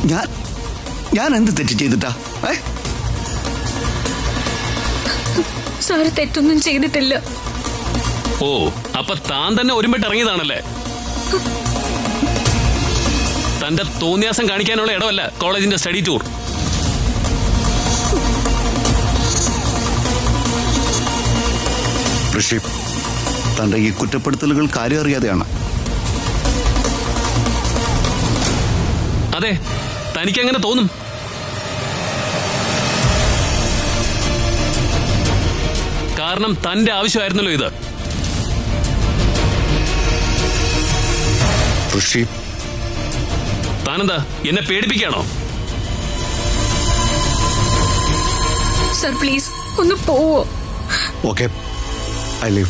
ഞാൻ ഞാൻ എന്ത് തെറ്റ് ചെയ്തിട്ടാ ഏ സാർ തെറ്റൊന്നും ചെയ്തിട്ടില്ല ഓ അപ്പൊ താൻ തന്നെ ഒരുമിട്ട് ഇറങ്ങിയതാണല്ലേ തന്റെ തോന്നിയാസം കാണിക്കാനുള്ള ഇടമല്ല കോളേജിന്റെ സ്റ്റഡി ടൂർ ഋഷി തന്റെ ഈ കുറ്റപ്പെടുത്തലുകൾ കാര്യം അറിയാതെയാണ് അതെ തനിക്കങ്ങനെ തോന്നും കാരണം തന്റെ ആവശ്യമായിരുന്നല്ലോ ഇത് ഋഷി താനെന്താ എന്നെ പേടിപ്പിക്കാണോ സാർ പ്ലീസ് ഒന്ന് പോവോ ഓക്കെ ഐ ലീവ്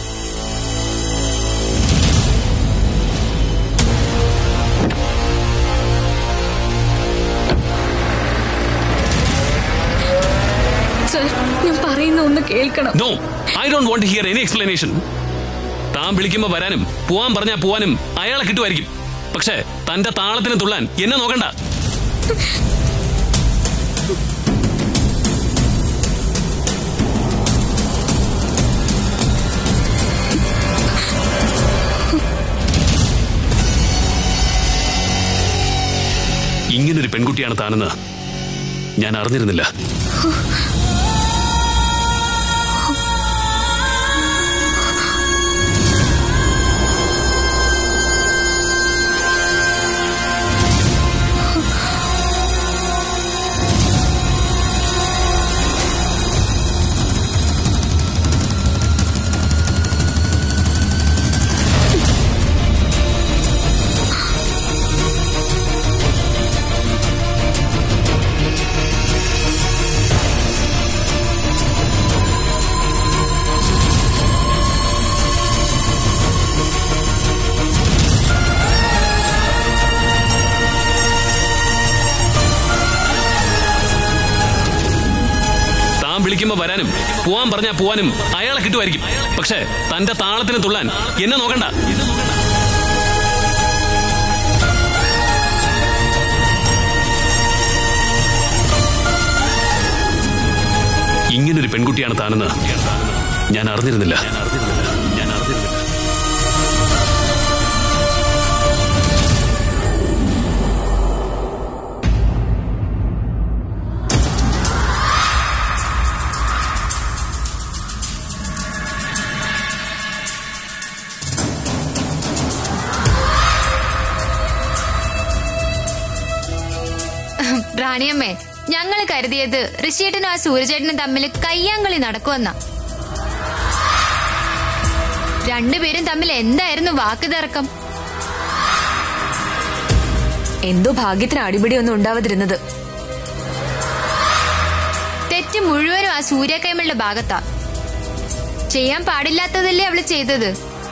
സാർ ഞാൻ പറയുന്ന ഒന്ന് കേൾക്കണം no I don't want hear any explanation താൻ വിളിക്കുമ്പോ വരാനും പോവാൻ പറഞ്ഞാ പോവാനും അയാളെ കിട്ടുമായിരിക്കും പക്ഷേ തന്റെ താളത്തിന് തുള്ളാൻ എന്നെ നോക്കണ്ട ഇങ്ങനൊരു പെൺകുട്ടിയാണ് താനെന്ന് ഞാൻ അറിഞ്ഞിരുന്നില്ല താൻ വിളിക്കുമ്പോ വരാനും പോവാൻ പറഞ്ഞാ പോവാനും അയാളെ കിട്ടുമായിരിക്കും പക്ഷേ തന്റെ താളത്തിന് തുള്ളാൻ എന്നെ നോക്കണ്ട ഇങ്ങനൊരു പെൺകുട്ടിയാണ് താനെന്ന് ഞാൻ അറിഞ്ഞിരുന്നില്ല ഞാൻ അറിഞ്ഞിരുന്നില്ല റാണിയമ്മേ ഞങ്ങൾ കരുതിയത് ഋഷിയേട്ടനും ആ സൂര്യചേട്ടനും തമ്മിൽ കയ്യാങ്കളി നടക്കുമെന്ന രണ്ടുപേരും തമ്മിൽ എന്തായിരുന്നു വാക്ക് തർക്കം എന്തോ ഭാഗ്യത്തിന് അടിപിടി ഒന്നും ഉണ്ടാവാതിരുന്നത് തെറ്റ് മുഴുവനും ആ സൂര്യകൈമളുടെ ഭാഗത്താ ചെയ്യാൻ പാടില്ലാത്തതല്ലേ അവള് ചെയ്തത്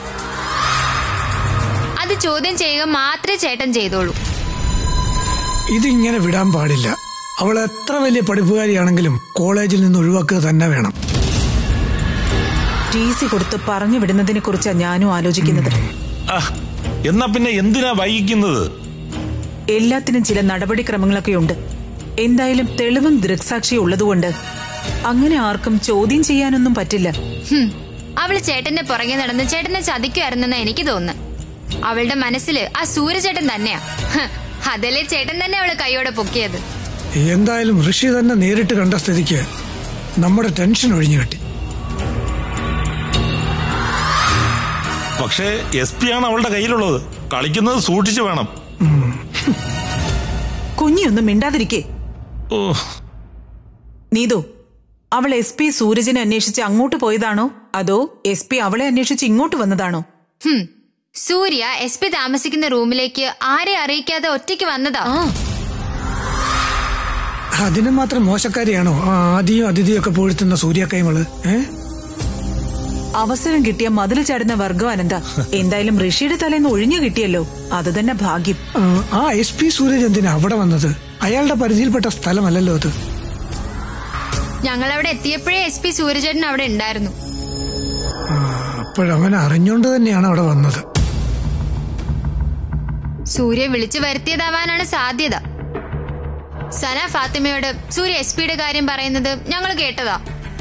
അത് ചോദ്യം ചെയ്യുക മാത്രമേ ചേട്ടൻ ചെയ്തോളൂ ഇതിങ്ങനെ വിടാൻ പാടില്ല അവൾ എത്ര വലിയ പഠിപ്പുകാരിയാണെങ്കിലും കോളേജിൽ നിന്ന് ഒഴിവാക്കുക തന്നെ വേണം ടി സി കൊടുത്ത് പറഞ്ഞു വിടുന്നതിനെ കുറിച്ചാണ് ഞാനും ആലോചിക്കുന്നത് ആ, എന്നാ പിന്നെ എന്തിനാ വൈകിക്കുന്നത് എല്ലാത്തിനും ചില നടപടിക്രമങ്ങളൊക്കെ ഉണ്ട് എന്തായാലും തെളിവും ദൃക്സാക്ഷിയും ഉള്ളതുകൊണ്ട് അങ്ങനെ ആർക്കും ചോദ്യം ചെയ്യാനൊന്നും പറ്റില്ല ഹും, അവള് ചേട്ടന്റെ പുറകെ നടന്ന് ചേട്ടനെ ചതിക്കുമായിരുന്നെന്ന് എനിക്ക് തോന്നുന്നു അവളുടെ മനസ്സില് ആ സൂര്യചേട്ടൻ തന്നെയാ ഹ്, അതല്ലേ ചേട്ടൻ തന്നെ അവളെ കൈയോടെ പൊക്കിയത് എന്തായാലും ഋഷി തന്നെ നേരിട്ട് കണ്ട സ്ഥിതിക്ക് നമ്മുടെ ടെൻഷൻ ഒഴിഞ്ഞു കിട്ടി പക്ഷേ എസ് പി ആണ് അവളുടെ കയ്യിലുള്ളത് കളിക്കുന്നത് സൂക്ഷിച്ചു വേണം കുഞ്ഞിയൊന്നും മിണ്ടാതിരിക്കേ ഓ നീതു അവൾ എസ് പി സൂരജിനെ അന്വേഷിച്ച് അങ്ങോട്ട് പോയതാണോ അതോ എസ് പി അവളെ അന്വേഷിച്ച് ഇങ്ങോട്ട് വന്നതാണോ ഹും, സൂര്യ എസ് പി താമസിക്കുന്ന റൂമിലേക്ക് ആരെ അറിയിക്കാതെ ഒറ്റയ്ക്ക് വന്നതാ അതിന് മാത്രം മോശക്കാരിയാണോ ആ ആദിയും അതിഥിയും ഒക്കെ പോഴ്ത്തുന്ന സൂര്യക്കൈമള് ഏ അവസരം കിട്ടിയ മതിൽ ചാടുന്ന വർഗം അനന്ത എന്തായാലും ഋഷിയുടെ തലേന്ന് ഒഴിഞ്ഞു കിട്ടിയല്ലോ അത് തന്നെ ഭാഗ്യം ആ, ആ എസ് പി സൂരജ് എന്തിനാ അവിടെ വന്നത് അയാളുടെ പരിധിയിൽപ്പെട്ട സ്ഥലമല്ലല്ലോ അത് ഞങ്ങൾ അവിടെ എത്തിയപ്പോഴേ എസ് പി സൂര്യചേട്ടൻ അവിടെ ഉണ്ടായിരുന്നു അപ്പോഴവൻ അറിഞ്ഞുകൊണ്ട് തന്നെയാണ് അവിടെ വന്നത് സൂര്യ വിളിച്ചു വരുത്തിയതാവാനാണ് സാധ്യത സന ഫാത്തിമയോട് സൂര്യ എസ് പിയുടെ കാര്യം പറയുന്നത് ഞങ്ങൾ കേട്ടതാ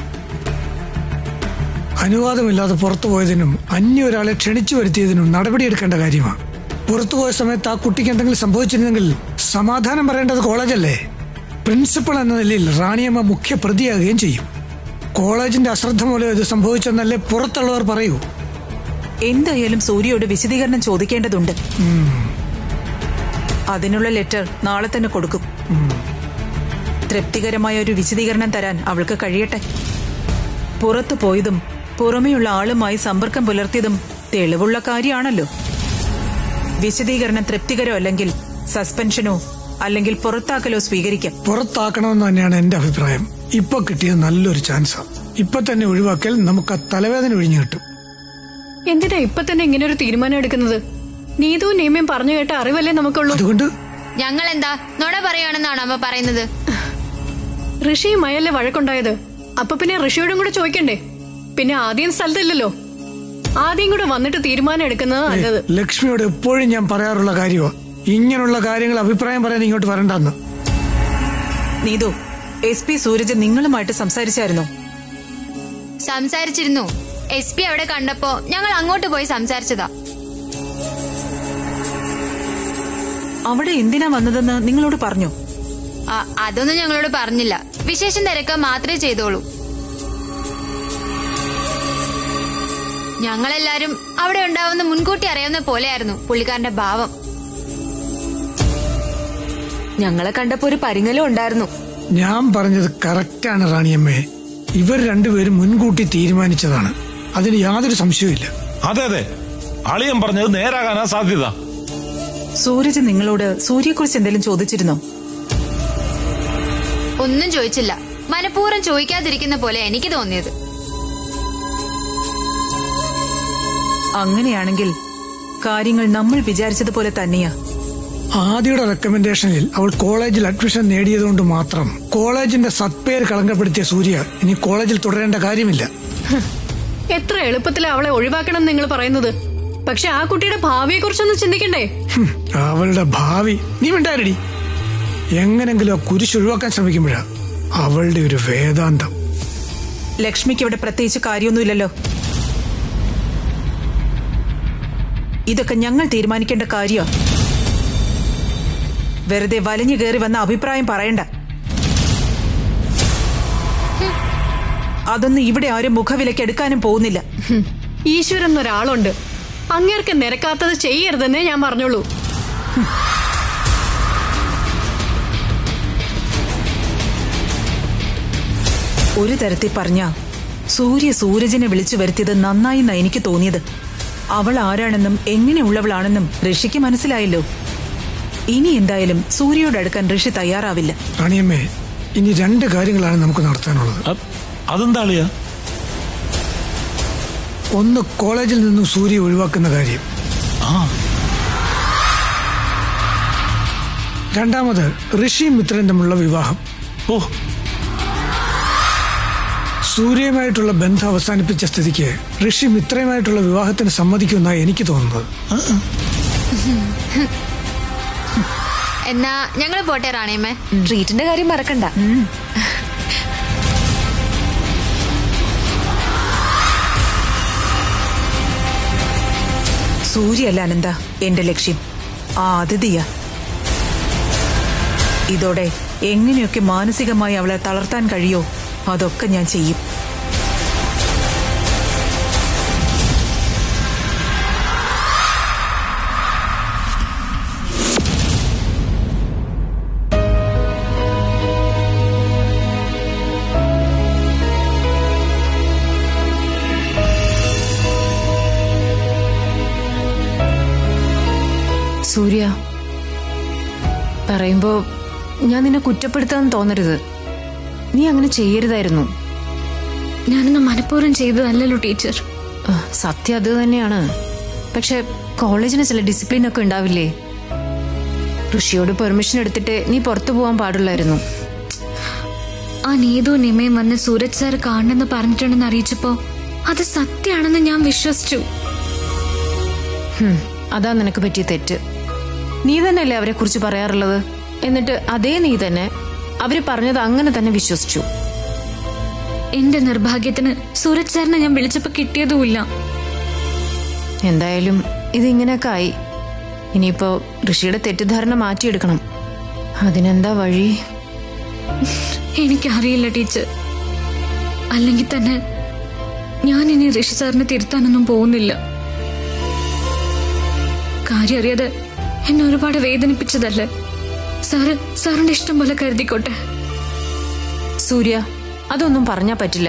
അനുവാദമില്ലാതെ പുറത്തു പോയതിനും അന്യ ഒരാളെ ക്ഷണിച്ചു വരുത്തിയതിനും നടപടിയെടുക്കേണ്ട കാര്യമാണ് പുറത്തുപോയ സമയത്ത് ആ കുട്ടിക്ക് എന്തെങ്കിലും സംഭവിച്ചിരുന്നെങ്കിൽ സമാധാനം പറയേണ്ടത് കോളേജല്ലേ പ്രിൻസിപ്പൾ എന്ന നിലയിൽ റാണിയമ്മ മുഖ്യ പ്രതിയാകുകയും ചെയ്യും കോളേജിന്റെ അശ്രദ്ധ മൂലം ഇത് സംഭവിച്ചെന്നല്ലേ പുറത്തുള്ളവർ പറയൂ എന്തായാലും സൂര്യയോട് വിശദീകരണം ചോദിക്കേണ്ടതുണ്ട് അതിനുള്ള ലെറ്റർ നാളെ തന്നെ കൊടുക്കും തൃപ്തികരമായ ഒരു വിശദീകരണം തരാൻ അവൾക്ക് കഴിയട്ടെ പുറത്തു പോയതും പുറമെയുള്ള ആളുമായി സമ്പർക്കം പുലർത്തിയതും തെളിവുള്ള കാര്യമാണല്ലോ വിശദീകരണം തൃപ്തികരമല്ലെങ്കിൽ സസ്പെൻഷനോ അല്ലെങ്കിൽ പുറത്താക്കലോ സ്വീകരിക്കാം പുറത്താക്കണമെന്ന് തന്നെയാണ് എന്റെ അഭിപ്രായം ഇപ്പൊ കിട്ടിയ നല്ലൊരു ചാൻസാ ഇപ്പൊ തന്നെ ഒഴിവാക്കിയാൽ നമുക്ക് ആ തലവേദന ഒഴിഞ്ഞു കിട്ടും എന്തിനാ ഇപ്പൊ തന്നെ ഇങ്ങനെ ഒരു തീരുമാനം എടുക്കുന്നത് നീതുവും നിയമയും പറഞ്ഞു കേട്ട അറിവല്ലേ നമുക്കുള്ളൂ അതുകൊണ്ട് ഞങ്ങൾ എന്താ നുണ പറയുകയാണെന്നാണ് അമ്മ പറയുന്നത് ഋഷിയും അയല്ലേ വഴക്കുണ്ടായത് അപ്പൊ പിന്നെ ഋഷിയോടും കൂടെ ചോദിക്കണ്ടേ പിന്നെ ആദ്യം സ്ഥലത്തില്ലല്ലോ ആദ്യം കൂടെ വന്നിട്ട് തീരുമാനം എടുക്കുന്നത് നല്ലത് ലക്ഷ്മിയോട് എപ്പോഴും ഞാൻ പറയാറുള്ള കാര്യമാ ഇങ്ങനെയുള്ള കാര്യങ്ങൾ അഭിപ്രായം പറയാൻ ഇങ്ങോട്ട് വരണ്ടെന്ന് നീതു എസ് പി സൂരജ് നിങ്ങളുമായിട്ട് സംസാരിച്ചായിരുന്നോ സംസാരിച്ചിരുന്നു എസ് പി അവിടെ കണ്ടപ്പോ ഞങ്ങൾ അങ്ങോട്ട് പോയി സംസാരിച്ചതാ അവിടെ എന്തിനാ വന്നതെന്ന് നിങ്ങളോട് പറഞ്ഞോ ആ, അതൊന്നും ഞങ്ങളോട് പറഞ്ഞില്ല വിശേഷം തിരക്കുക മാത്രമേ ചെയ്തോളൂ ഞങ്ങളെല്ലാരും അവിടെ ഉണ്ടാവുന്ന മുൻകൂട്ടി അറിയാവുന്ന പോലെയായിരുന്നു പുള്ളിക്കാരന്റെ ഭാവം ഞങ്ങളെ കണ്ടപ്പോ ഒരു പരിങ്ങലും ഉണ്ടായിരുന്നു ഞാൻ പറഞ്ഞത് കറക്റ്റാണ് റാണിയമ്മേ ഇവർ രണ്ടുപേരും മുൻകൂട്ടി തീരുമാനിച്ചതാണ് അതിന് യാതൊരു സംശയവുമില്ല അതെ അതെ അളിയൻ പറഞ്ഞത് നേരാകാനാ സാധ്യത സൂരജ് നിങ്ങളോട് സൂര്യയെക്കുറിച്ച് എന്തെങ്കിലും ചോദിച്ചിരുന്നോ ഒന്നും ചോദിച്ചില്ല മനഃപൂർവ്വം ചോദിക്കാതിരിക്കുന്ന പോലെ എനിക്ക് തോന്നിയത് അങ്ങനെയാണെങ്കിൽ കാര്യങ്ങൾ നമ്മൾ വിചാരിച്ചതുപോലെ തന്നെയാ ആദ്യയുടെ റെക്കമെൻഡേഷനിൽ അവൾ കോളേജിൽ അഡ്മിഷൻ നേടിയതുകൊണ്ട് മാത്രം കോളേജിന്റെ സത്പേര് കളങ്കപ്പെടുത്തിയ സൂര്യ ഇനി കോളേജിൽ തുടരേണ്ട കാര്യമില്ല എത്ര എളുപ്പത്തിൽ അവളെ ഒഴിവാക്കണം നിങ്ങൾ പറയുന്നത് പക്ഷെ ആ കുട്ടിയുടെ ഭാവിയെ കുറിച്ചൊന്നും ചിന്തിക്കണ്ടേ ഹും, അവളുടെ ഭാവി നീ മിണ്ടാരടി എങ്ങനെങ്കിലും ആ കുരിശ് ഒഴിവാക്കാൻ ശ്രമിക്കുമ്പോഴാ അവളുടെ ഒരു വേദാന്തം ലക്ഷ്മിക്ക് ഇവിടെ പ്രത്യേകിച്ച് കാര്യമൊന്നുമില്ലല്ലോ ഇതൊക്കെ ഞങ്ങൾ തീരുമാനിക്കേണ്ട കാര്യമാ വെറുതെ വലിഞ്ഞു കയറി വന്ന അഭിപ്രായം പറയണ്ട അതൊന്നും ഇവിടെ ആരും മുഖവിലയ്ക്ക് എടുക്കാനും പോകുന്നില്ല ഹും. ഈശ്വരൻ എന്നൊരാളുണ്ട് അങ്ങേർക്ക് നിരക്കാത്തത് ചെയ്യരുതെന്നേ ഞാൻ പറഞ്ഞോളൂ ഒരു തരത്തിൽ പറഞ്ഞ സൂര്യ സൂരജിനെ വിളിച്ചു വരുത്തിയത് നന്നായിന്നാ എനിക്ക് തോന്നിയത് അവൾ ആരാണെന്നും എങ്ങനെയുള്ളവളാണെന്നും ഋഷിക്ക് മനസ്സിലായല്ലോ ഇനി എന്തായാലും സൂര്യയോട് അടുക്കാൻ ഋഷി തയ്യാറാവില്ല റാണിയമ്മേ ഇനി രണ്ട് കാര്യങ്ങളാണ് നമുക്ക് നടത്താനുള്ളത് അ- അതെന്താ അളിയ ഒന്ന് കോളേജിൽ നിന്നും സൂര്യ ഒഴിവാക്കുന്ന കാര്യം ആ രണ്ടാമത് ഋഷിയും മിത്രനും തമ്മിലുള്ള വിവാഹം ഓ സൂര്യയുമായിട്ടുള്ള ബന്ധം അവസാനിപ്പിച്ച സ്ഥിതിക്ക് ഋഷി മിത്രയുമായിട്ടുള്ള വിവാഹത്തിന് സമ്മതിക്കുമെന്നാണ് എനിക്ക് തോന്നുന്നത് എന്നാ ഞങ്ങൾ പോട്ടെ റാണിയമ്മേ ട്രീറ്റിന്റെ കാര്യം മറക്കണ്ട സൂര്യയല്ല അനന്ത എന്റെ ലക്ഷ്യം ആ അതിഥിയാ ഇതോടെ എങ്ങനെയൊക്കെ മാനസികമായി അവളെ തളർത്താൻ കഴിയോ അതൊക്കെ ഞാൻ ചെയ്യും സൂര്യ പറയുമ്പോ ഞാൻ നിന്നെ കുറ്റപ്പെടുത്താൻ തോന്നരുത് നീ അങ്ങനെ ചെയ്യരുതായിരുന്നു ഞാനൊന്ന് മനഃപൂർവ്വം ചെയ്തതല്ലല്ലോ ടീച്ചർ ആ, സത്യം അത് തന്നെയാണ് പക്ഷെ കോളേജിന് ചില ഡിസിപ്ലിൻ ഒക്കെ ഉണ്ടാവില്ലേ ഋഷിയോട് പെർമിഷൻ എടുത്തിട്ട് നീ പുറത്തു പോകാൻ പാടുള്ളായിരുന്നു ആ നീതു നിമയും വന്ന് സൂരജ് സാർ കാണണമെന്ന് പറഞ്ഞിട്ടുണ്ടെന്ന് അറിയിച്ചപ്പോ അത് സത്യാണെന്ന് ഞാൻ വിശ്വസിച്ചു ഹും, അതാ നിനക്ക് പറ്റിയ തെറ്റ് നീ തന്നെയല്ലേ അവരെ കുറിച്ച് പറയാറുള്ളത് എന്നിട്ട് അതേ നീ തന്നെ അവര് പറഞ്ഞത് അങ്ങനെ തന്നെ വിശ്വസിച്ചു എന്റെ നിർഭാഗ്യത്തിന് സൂരജ് സാറിനെ ഞാൻ വിളിച്ചപ്പോ കിട്ടിയതുമില്ല എന്തായാലും ഇതിങ്ങനെയൊക്കെ ആയി ഇനിയിപ്പോ ഋഷിയുടെ തെറ്റിദ്ധാരണ മാറ്റിയെടുക്കണം അതിനെന്താ വഴി എനിക്കറിയില്ല ടീച്ചർ അല്ലെങ്കിൽ തന്നെ ഞാൻ ഇനി ഋഷി സാറിനെ തിരുത്താനൊന്നും പോകുന്നില്ല കാര്യം അറിയാതെ എന്നെ ഒരുപാട് വേദനിപ്പിച്ചതല്ലേ സാറ് സാറിന്റെ ഇഷ്ടം പോലെ കരുതിക്കോട്ടെ സൂര്യ അതൊന്നും പറഞ്ഞാ പറ്റില്ല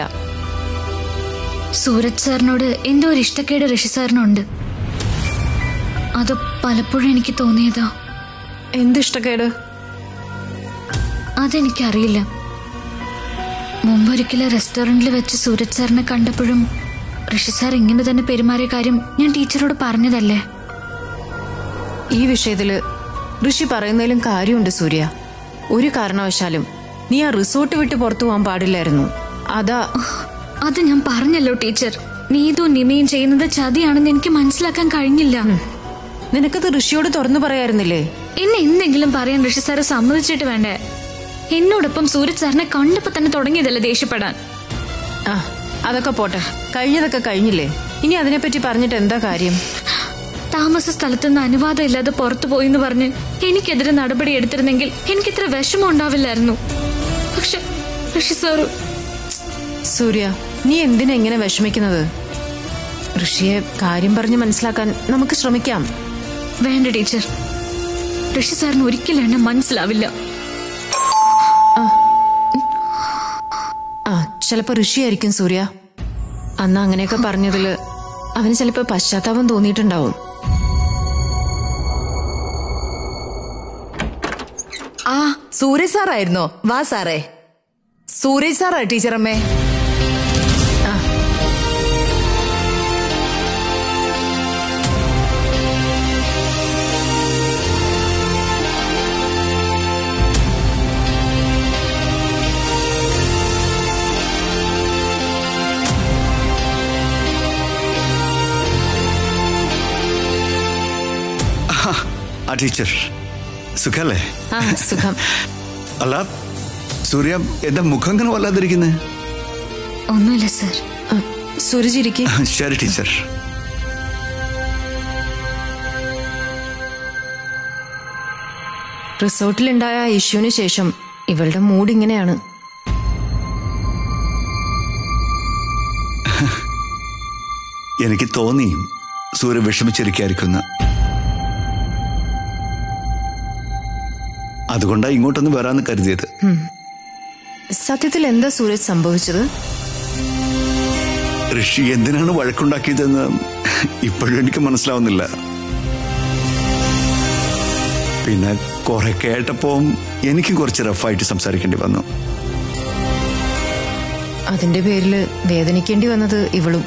സൂരജ് സാറിനോട് എന്തോ ഒരു ഇഷ്ടക്കേട് ഋഷി സാറിനുണ്ട് അത് പലപ്പോഴും എനിക്ക് തോന്നിയതാ എന്ത് ഇഷ്ടക്കേട് അതെനിക്കറിയില്ല മുമ്പൊരിക്കലും റെസ്റ്റോറന്റിൽ വെച്ച് സൂരജ് സാറിനെ കണ്ടപ്പോഴും ഋഷി സാർ ഇങ്ങനെ തന്നെ പെരുമാറിയ കാര്യം ഞാൻ ടീച്ചറോട് പറഞ്ഞതല്ലേ ഈ വിഷയത്തില് ഋഷി പറയുന്നതിലും കാര്യമുണ്ട് സൂര്യ ഒരു കാരണവശാലും നീ ആ റിസോർട്ട് വിട്ട് പുറത്തു പോകാൻ പാടില്ലായിരുന്നു അതാ അത് ഞാൻ പറഞ്ഞല്ലോ ടീച്ചർ നീതും നിമയും ചെയ്യുന്നത് ചതിയാണെന്ന് എനിക്ക് മനസ്സിലാക്കാൻ കഴിഞ്ഞില്ല നിനക്കത് ഋഷിയോട് തുറന്നു പറയായിരുന്നില്ലേ എന്നെ എന്തെങ്കിലും പറയാൻ ഋഷി സാറ് സമ്മതിച്ചിട്ട് വേണ്ടേ എന്നോടൊപ്പം സൂരജ് സാറിനെ കണ്ടപ്പോ തന്നെ തുടങ്ങിയതല്ലേ ദേഷ്യപ്പെടാൻ ആ അതൊക്കെ പോട്ടെ കഴിഞ്ഞതൊക്കെ കഴിഞ്ഞില്ലേ ഇനി അതിനെപ്പറ്റി പറഞ്ഞിട്ട് എന്താ കാര്യം താമസ സ്ഥലത്ത് നിന്ന് അനുവാദം ഇല്ലാതെ പുറത്തു പോയി എന്ന് പറഞ്ഞ് എനിക്കെതിരെ നടപടി എടുത്തിരുന്നെങ്കിൽ എനിക്കിത്ര വിഷമം ഉണ്ടാവില്ലായിരുന്നു പക്ഷെ ഋഷി സാറ് സൂര്യ നീ എന്തിനാ ഇങ്ങനെ വിഷമിക്കുന്നത് ഋഷിയെ കാര്യം പറഞ്ഞ് മനസ്സിലാക്കാൻ നമുക്ക് ശ്രമിക്കാം വേണ്ട ടീച്ചർ ഋഷി സാറിന് ഒരിക്കലും എന്നെ മനസ്സിലാവില്ല ആ ചിലപ്പോ ഋഷിയായിരിക്കും സൂര്യ അന്ന് അങ്ങനെയൊക്കെ പറഞ്ഞതില് അവന് ചിലപ്പോ പശ്ചാത്താപം തോന്നിയിട്ടുണ്ടാവും ആ സൂരജ് സാറായിരുന്നോ വാ സാറേ സൂരജ് സാറാ ടീച്ചറമ്മേ ആ ടീച്ചർ സുഖല്ലേ ആ സുഖം അല്ല സൂര്യ എന്റെ മുഖം ഇങ്ങനെ വല്ലാതിരിക്കുന്നേ ഒന്നുമില്ല സർ ആ, സൂരജ് ഇരിക്കെ ശരി ടീച്ചർ റിസോർട്ടിലുണ്ടായ ആ ഇഷ്യൂവിന് ശേഷം ഇവളുടെ മൂഡ് ഇങ്ങനെയാണ് എനിക്ക് തോന്നി സൂര്യ വിഷമിച്ചിരിക്കായിരിക്കുന്ന അതുകൊണ്ടാ ഇങ്ങോട്ടൊന്ന് വരാന്ന് കരുതിയത് സത്യത്തിൽ എന്താ സൂരജ് സംഭവിച്ചത് ഋഷി എന്തിനാണ് വഴക്കുണ്ടാക്കിയതെന്ന് ഇപ്പോഴും എനിക്ക് മനസ്സിലാവുന്നില്ല പിന്നെ കുറെ കേട്ടപ്പോ എനിക്കും കുറച്ച് റഫായിട്ട് സംസാരിക്കേണ്ടി വന്നു അതിന്റെ പേരില് വേദനിക്കേണ്ടി വന്നത് ഇവളും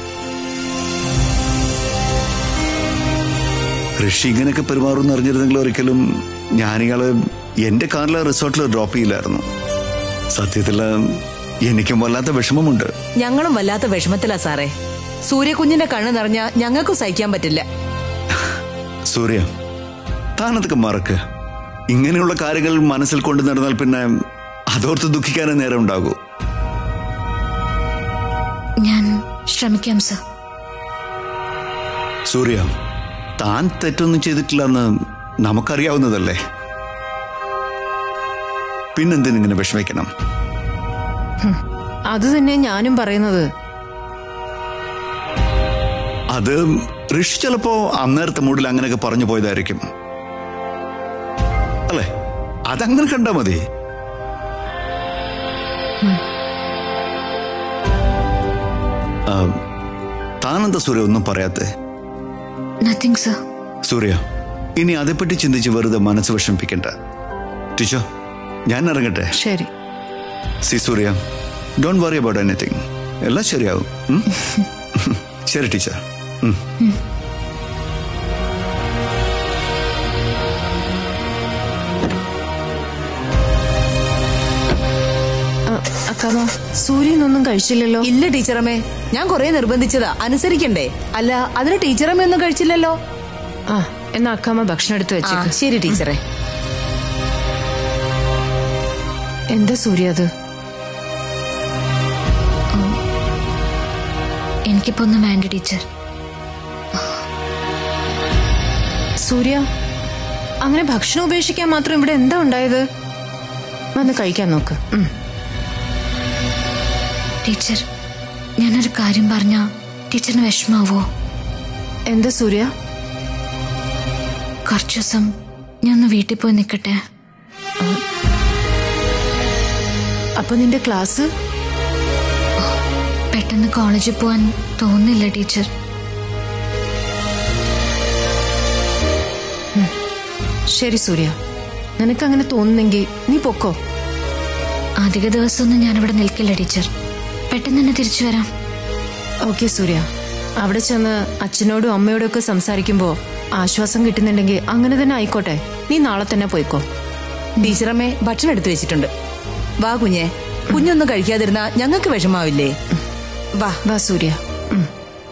ഋഷി ഇങ്ങനെയൊക്കെ പെരുമാറുമെന്ന് അറിഞ്ഞിരുന്നെങ്കിൽ ഒരിക്കലും ഞാനിയാള് എന്റെ കാറിലെ റിസോർട്ടിൽ ഡ്രോപ്പ് ചെയ്യില്ലായിരുന്നു സത്യത്തില് എനിക്കും വല്ലാത്ത വിഷമമുണ്ട് ഞങ്ങളും വല്ലാത്ത വിഷമത്തിലാ സാറേ സൂര്യകുഞ്ഞിന്റെ കണ്ണ് നിറഞ്ഞ ഞങ്ങൾക്കും സഹിക്കാൻ പറ്റില്ല സൂര്യ താനതൊക്കെ മറക്ക് ഇങ്ങനെയുള്ള കാര്യങ്ങൾ മനസ്സിൽ കൊണ്ടു നടന്നാൽ പിന്നെ അതോർത്ത് ദുഃഖിക്കാനേ നേരം ഉണ്ടാകൂ ഞാൻ ശ്രമിക്കാം സർ സൂര്യ താൻ തെറ്റൊന്നും ചെയ്തിട്ടില്ലെന്ന് നമുക്കറിയാവുന്നതല്ലേ പിന്നെന്തിനിങ്ങനെ വിഷമിക്കണം അത് തന്നെ ഞാനും പറയുന്നത് അത് ഋഷി ചിലപ്പോ അന്നേരത്തെ മൂഡിൽ അങ്ങനെയൊക്കെ പറഞ്ഞു പോയതായിരിക്കും അല്ലേ അതങ്ങനെ കണ്ടാ മതി ആ, താനെന്താ സൂര്യ ഒന്നും പറയാത്തെ നത്തിങ് സർ സൂര്യ ഇനി അതേപ്പറ്റി ചിന്തിച്ച് വെറുതെ മനസ്സ് വിഷമിപ്പിക്കണ്ട ടീച്ചർ ഞാൻ ഇറങ്ങട്ടെ ശരി C Surya don't worry about anything എല്ലാം ശരിയാവും ഉം? ശരി ടീച്ചർ ഉം. ആ, അക്കാമോ സൂര്യനൊന്നും കഴിച്ചില്ലല്ലോ ഇല്ല ടീച്ചറമ്മേ ഞാൻ കുറെ നിർബന്ധിച്ചതാ അനുസരിക്കണ്ടേ അല്ല അതിന് ടീച്ചറമ്മ ഒന്നും കഴിച്ചില്ലല്ലോ ആ എന്നാ അക്കാമ ഭക്ഷണം എടുത്ത് ആ, വെച്ചേക്ക് ശരി ടീച്ചറെ എന്താ സൂര്യ അത് എനിക്കിപ്പോ ഒന്നും വേണ്ട ടീച്ചർ സൂര്യ അങ്ങനെ ഭക്ഷണം ഉപേക്ഷിക്കാൻ മാത്രം ഇവിടെ എന്താ ഉണ്ടായത് വന്ന് കഴിക്കാൻ നോക്ക് ഉം. ടീച്ചർ ഞാനൊരു കാര്യം പറഞ്ഞ ടീച്ചറിന് വിഷമാവോ എന്താ സൂര്യ കുറച്ചു ദിവസം ഞാൻ ഒന്ന് വീട്ടിൽ പോയി നിൽക്കട്ടെ അപ്പൊ നിന്റെ ക്ലാസ് പെട്ടെന്ന് കോളേജിൽ പോവാൻ തോന്നില്ല ടീച്ചർ ശരി സൂര്യ നിനക്ക് അങ്ങനെ തോന്നുന്നെങ്കിൽ നീ പൊക്കോ അധിക ദിവസമൊന്നും ഞാനിവിടെ നിൽക്കില്ല ടീച്ചർ പെട്ടെന്ന് തന്നെ തിരിച്ചു വരാം ഓക്കെ സൂര്യ അവിടെ ചെന്ന് അച്ഛനോടും അമ്മയോടും ഒക്കെ സംസാരിക്കുമ്പോ ആശ്വാസം കിട്ടുന്നുണ്ടെങ്കിൽ അങ്ങനെ തന്നെ ആയിക്കോട്ടെ നീ നാളെ തന്നെ പോയിക്കോ ടീച്ചറമ്മേ ഭക്ഷണം എടുത്തു വെച്ചിട്ടുണ്ട് വാ കുഞ്ഞെ കുഞ്ഞൊന്നും കഴിക്കാതിരുന്നാ ഞങ്ങൾക്ക് വിഷമാവില്ലേ വാ വാ സൂര്യ ഉം.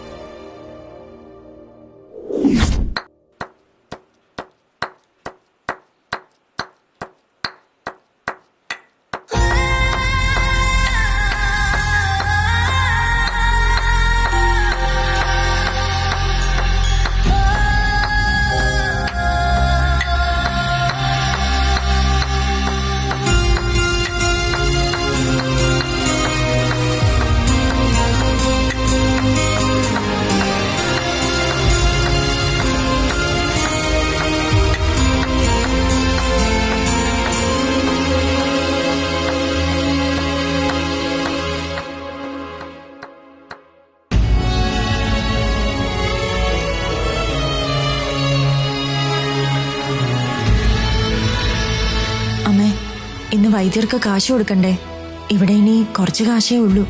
അമ്മേ ഇന്ന് വൈദ്യർക്ക് കാശ് കൊടുക്കണ്ടേ ഇവിടെ ഇനി കുറച്ച് കാശേ ഉള്ളൂ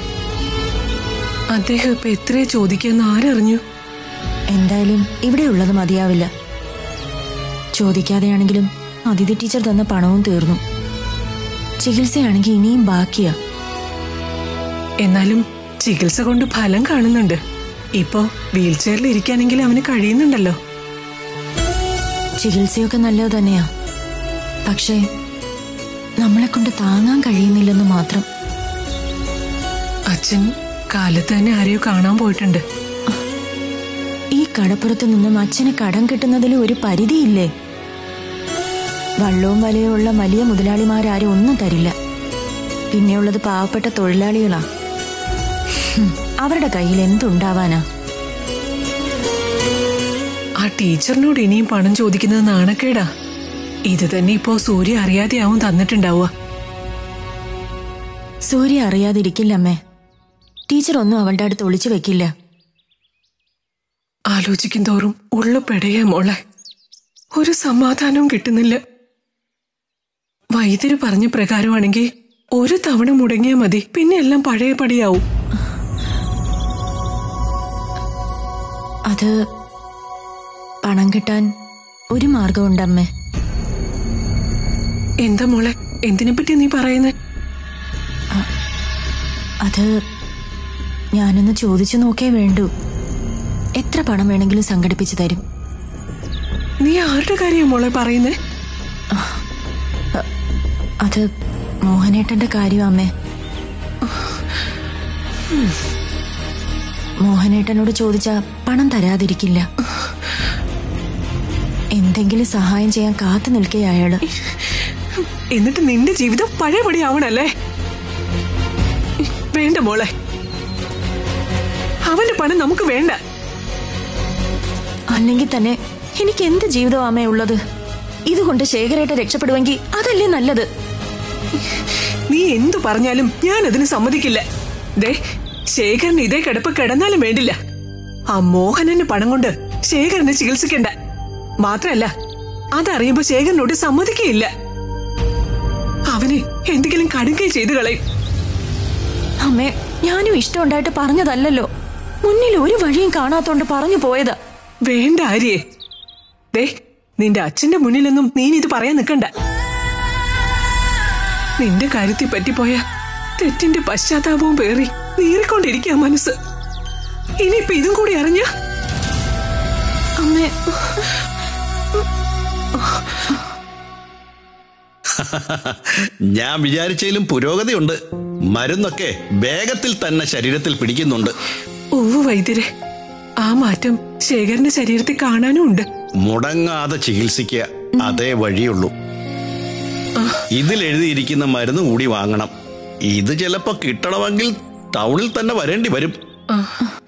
അദ്ദേഹം ഇപ്പൊ എത്രയെ ചോദിക്കാന്ന് ആരറിഞ്ഞു എന്തായാലും ഇവിടെ ഉള്ളത് മതിയാവില്ല ചോദിക്കാതെയാണെങ്കിലും അതിഥി ടീച്ചർ തന്ന പണവും തീർന്നു ചികിത്സയാണെങ്കിൽ ഇനിയും ബാക്കിയാ എന്നാലും ചികിത്സ കൊണ്ട് ഫലം കാണുന്നുണ്ട് ഇപ്പോ വീൽ ചെയറിൽ ഇരിക്കാനെങ്കിലും അവന് കഴിയുന്നുണ്ടല്ലോ ചികിത്സയൊക്കെ നല്ലത് തന്നെയാ പക്ഷേ നമ്മളെ കൊണ്ട് താങ്ങാൻ കഴിയുന്നില്ലെന്ന് മാത്രം അച്ഛൻ കാലത്ത് തന്നെ ആരെയോ കാണാൻ പോയിട്ടുണ്ട് ഈ കടപ്പുറത്ത് നിന്നും അച്ഛന് കടം കിട്ടുന്നതിൽ ഒരു പരിധിയില്ലേ വള്ളവും വലയും ഉള്ള വലിയ മുതലാളിമാരാരും ഒന്നും തരില്ല പിന്നെയുള്ളത് പാവപ്പെട്ട തൊഴിലാളികളാ ഹും, അവരുടെ കയ്യിൽ എന്തുണ്ടാവാനാ ആ ടീച്ചറിനോട് ഇനിയും പണം ചോദിക്കുന്നത് നാണക്കേടാ ഇത് തന്നെ ഇപ്പോ സൂര്യ അറിയാതെയാവും തന്നിട്ടുണ്ടാവുക സൂര്യ അറിയാതിരിക്കില്ല അമ്മേ ടീച്ചർ ഒന്നും അവളുടെ അടുത്ത് ഒളിച്ചു വെക്കില്ല ആലോചിക്കും തോറും ഉള്ള പെടയാ മോളെ ഒരു സമാധാനവും കിട്ടുന്നില്ല വൈദ്യര് പറഞ്ഞ പ്രകാരമാണെങ്കിൽ ഒരു തവണ മുടങ്ങിയാ മതി പിന്നെ എല്ലാം പഴയപടിയാവും അത് പണം കിട്ടാൻ ഒരു മാർഗമുണ്ട് അമ്മേ എന്താ മോളെ എന്തിനെ പറ്റി നീ പറയുന്നേ അത് ഞാനൊന്ന് ചോദിച്ചു നോക്കേ വേണ്ടൂ എത്ര പണം വേണമെങ്കിലും സംഘടിപ്പിച്ചു തരും നീ ആരുടെ കാര്യമാ മോളെ പറയുന്നേ അത് മോഹനേട്ടന്റെ കാര്യം അമ്മേ മോഹനേട്ടനോട് ചോദിച്ചാ പണം തരാതിരിക്കില്ല എന്തെങ്കിലും സഹായം ചെയ്യാൻ കാത്തു നിൽക്കേ അയാള് എന്നിട്ട് നിന്റെ ജീവിതം പഴയപടി ആവണല്ലേ വേണ്ട മോളെ അവന്റെ പണം നമുക്ക് വേണ്ട അല്ലെങ്കിൽ തന്നെ എനിക്ക് എന്ത് ജീവിതം അമ്മേ ഉള്ളത് ഇതുകൊണ്ട് ശേഖരേട്ട രക്ഷപ്പെടുമെങ്കിൽ അതല്ലേ നല്ലത് നീ എന്തു പറഞ്ഞാലും ഞാൻ അതിന് സമ്മതിക്കില്ല ദേ ശേഖരന് ഇതേ കിടപ്പ് കിടന്നാലും വേണ്ടില്ല ആ മോഹനന്റെ പണം കൊണ്ട് ശേഖരനെ ചികിത്സിക്കണ്ട മാത്രല്ല അതറിയുമ്പോ ശേഖരനോട് സമ്മതിക്കുകയില്ല അവന് എന്തെങ്കിലും കടുകൈ ചെയ്തു കളയും അമ്മേ ഞാനും ഇഷ്ടമുണ്ടായിട്ട് പറഞ്ഞതല്ലല്ലോ മുന്നിൽ ഒരു വഴിയും കാണാത്തോണ്ട് പറഞ്ഞു പോയതാ വേണ്ട ആര്യേ ദേ നിന്റെ അച്ഛന്റെ മുന്നിലൊന്നും നീ ഇത് പറയാൻ നിൽക്കണ്ട നിന്റെ കാര്യത്തിൽ പറ്റിപ്പോയ തെറ്റിന്റെ പശ്ചാത്താപവും പേറി നീറിക്കൊണ്ടിരിക്കുക മനസ്സ് ഇനിയിപ്പൊ ഇതും കൂടി അറിഞ്ഞ അമ്മേ ഞാൻ വിചാരിച്ചതിലും പുരോഗതിയുണ്ട് മരുന്നൊക്കെ വേഗത്തിൽ തന്നെ ശരീരത്തിൽ പിടിക്കുന്നുണ്ട് ഉവ്വ് വൈദ്യരെ ആ മാറ്റം ശേഖരന്റെ ശരീരത്തിൽ കാണാനും ഉണ്ട് മുടങ്ങാതെ ചികിത്സിക്കുക അതേ വഴിയുള്ളൂ ഇതിൽ എഴുതിയിരിക്കുന്ന മരുന്ന് കൂടി വാങ്ങണം ഇത് ചിലപ്പോ കിട്ടണമെങ്കിൽ ടൗണിൽ തന്നെ വരേണ്ടി വരും ആ